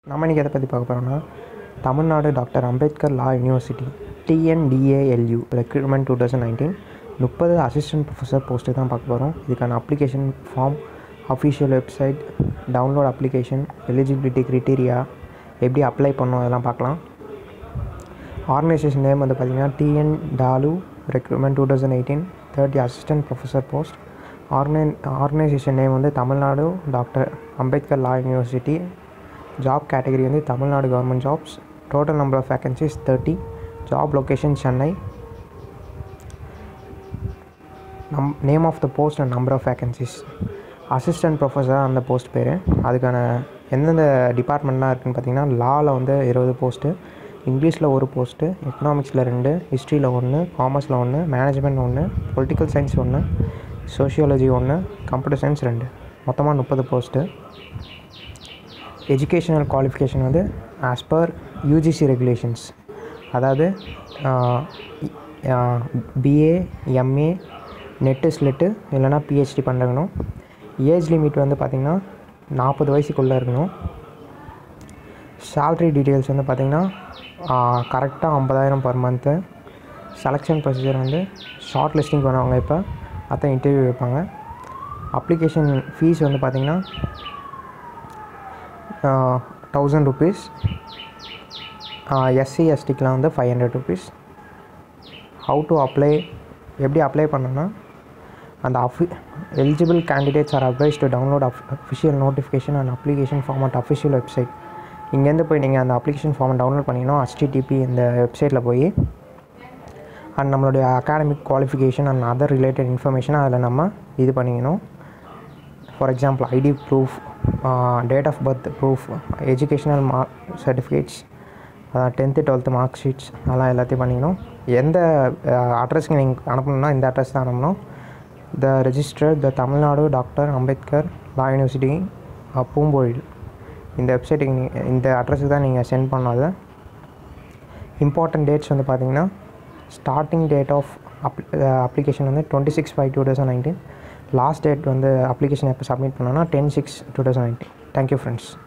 நம்ம இன்றைக்கி எதை பற்றி பார்க்க போகிறோம்னா Tamil Nadu doctor Ambedkar law university TNDALU recruitment two thousand nineteen முப்பது அசிஸ்டன்ட் ப்ரொஃபஸர் போஸ்ட்டு தான் பார்க்க போகிறோம் இதுக்கான application form official website download application eligibility criteria எப்படி அப்ளை பண்ணணும் அதெல்லாம் பார்க்கலாம் ஆர்கனைசேஷன் நேம் வந்து பார்த்திங்கன்னா டிஎன் டாலு recruitment two thousand eighteen thirty assistant professor post ஆர்கனை ஆர்கனைசேஷன் நேம் வந்து Tamil Nadu doctor Ambedkar law university job category வந்து Tamil Nadu government jobs total number of vacancies thirty job location Chennai நம் name of the post and number of vacancies assistant professor அந்த post பேர் அதுக்கான எந்தெந்த டிபார்ட்மெண்ட்லாம் இருக்குதுன்னு பார்த்தீங்கன்னா லாவில் வந்து இருபது போஸ்ட்டு இங்கிலீஷில் ஒரு போஸ்ட்டு எக்கனாமிக்ஸில் ரெண்டு ஹிஸ்ட்ரியில் ஒன்று காமர்ஸில் ஒன்று மேனேஜ்மெண்ட் ஒன்று பொலிட்டிக்கல் சயின்ஸ் ஒன்று சோஷியாலஜி ஒன்று கம்ப்யூட்டர் சயின்ஸ் ரெண்டு மொத்தமாக முப்பது போஸ்ட்டு எஜுகேஷனல் குவாலிஃபிகேஷன் வந்து ஆஸ் பர் யூஜிசி ரெகுலேஷன்ஸ் அதாவது பிஏ எம்ஏ நெட்டு ஸ்லெட்டு இல்லைனா பிஹெச்டி பண்ணிருக்கணும் ஏஜ் லிமிட் வந்து பார்த்திங்கன்னா நாற்பது வயசுக்குள்ளே இருக்கணும் சேல்ரி டீட்டெயில்ஸ் வந்து பார்த்திங்கன்னா கரெக்டாக ஐம்பதாயிரம் பர் மந்த்து செலெக்ஷன் ப்ரொசீஜர் வந்து ஷார்ட் லிஸ்டிங் பண்ணுவாங்க இப்போ அதான் இன்டர்வியூ வைப்பாங்க அப்ளிகேஷன் ஃபீஸ் வந்து பார்த்திங்கன்னா தௌசண்ட் ருபீஸ் எஸ்சி எஸ்டிக்கெலாம் வந்து five hundred rupees how to apply எப்படி அப்ளை பண்ணணும்னா அந்த அஃபி eligible candidates are advise to download of official notification and application form at official website இங்கேருந்து போய் நீங்கள் அந்த அப்ளிகேஷன் ஃபார்மை டவுன்லோட் பண்ணிக்கணும் ஹச்டிடிபி இந்த வெப்சைட்டில் போய் அண்ட் நம்மளுடைய academic qualification and other related information அதில் நம்ம இது பண்ணிக்கணும் for example ID proof date of birth proof educational mark certificates tenth twelfth mark sheets அதெல்லாம் எல்லாத்தையும் பண்ணிக்கணும் எந்த அட்ரஸ்க்கு நீங்கள் அனுப்பணும்னா இந்த அட்ரஸ் தான் அனுப்பணும் the register the Tamil Nadu doctor Ambedkar law university Poombozhil இந்த வெப்சைட்டுக்கு நீ இந்த அட்ரஸுக்கு தான் நீங்கள் சென்ட் பண்ணாத இம்பார்ட்டன்ட் டேட்ஸ் வந்து பார்த்தீங்கன்னா starting date of up application வந்து twenty six five two thousand nineteen last date வந்து அப்ளிகேஷன் எப்போ சப்மிட் பண்ணோன்னா ten six two thousand nineteen thank you friends